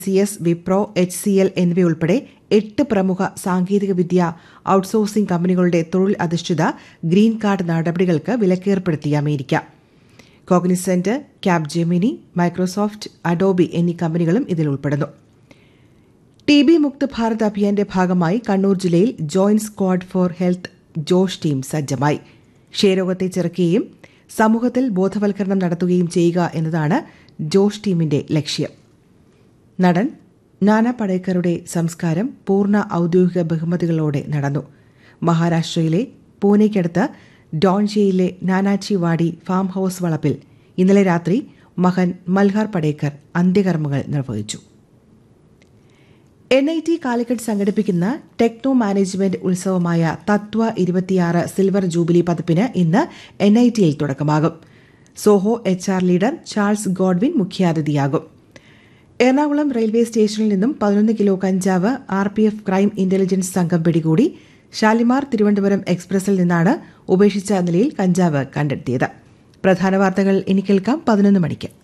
C S Wipro H C L എന്നിവയുൾപ്പെടെ എട്ട് പ്രമുഖ സാങ്കേതികവിദ്യ ഔട്ട്സോഴ്സിംഗ് കമ്പനികളുടെ തൊഴിൽ അധിഷ്ഠിത ഗ്രീൻ കാർഡ് നടപടികൾക്ക് വിലക്കേർപ്പെടുത്തി അമേരിക്ക കോഗ്നിസെന്റ് ക്യാപ്ജെമിനി മൈക്രോസോഫ്റ്റ് അഡോബി എന്നീ കമ്പനികളും ഇതിൽ ഉൾപ്പെടുന്നു ടി ബി മുക്ത് ഭാരത് അഭിയാന്റെ ഭാഗമായി കണ്ണൂർ ജില്ലയിൽ joint squad for health Josh team സജ്ജമായി ക്ഷയരോഗത്തെ ചെറുക്കുകയും സമൂഹത്തിൽ ബോധവൽക്കരണം നടത്തുകയും ചെയ്യുക എന്നതാണ് ജോഷ് ടീമിന്റെ ലക്ഷ്യം നടൻ നാനാ പടേക്കറുടെ സംസ്കാരം പൂർണ്ണ ഔദ്യോഗിക ബഹുമതികളോടെ നടന്നു മഹാരാഷ്ട്രയിലെ പൂനെയ്ക്കടുത്ത് ഡോൺജയിലെ നാനാച്ചി വാടി ഫാം ഹൌസ് വളപ്പിൽ ഇന്നലെ രാത്രി മകൻ മൽഹാർ പടേക്കർ അന്ത്യകർമ്മങ്ങൾ നിർവഹിച്ചു എൻ ഐ ടി കാലിക്കറ്റ് സംഘടിപ്പിക്കുന്ന ടെക്നോ മാനേജ്മെന്റ് ഉത്സവമായ തത്വ ഇരുപത്തിയാറ് സിൽവർ ജൂബിലി പതിപ്പിന് ഇന്ന് എൻ ഐ ടിയിൽ തുടക്കമാകും Zoho H R leader Charles Godwin മുഖ്യാതിഥിയാകും എറണാകുളം റെയിൽവേ സ്റ്റേഷനിൽ നിന്നും പതിനൊന്ന് കിലോ കഞ്ചാവ് R P F crime intelligence സംഘം പിടികൂടി ഷാലിമാർ തിരുവനന്തപുരം എക്സ്പ്രസിൽ നിന്നാണ് ഉപേക്ഷിച്ച നിലയിൽ കഞ്ചാവ് കണ്ടെത്തിയത് പ്രധാന വാർത്തകൾ ഇനി കേൾക്കാം പതിനൊന്ന് മണിക്ക്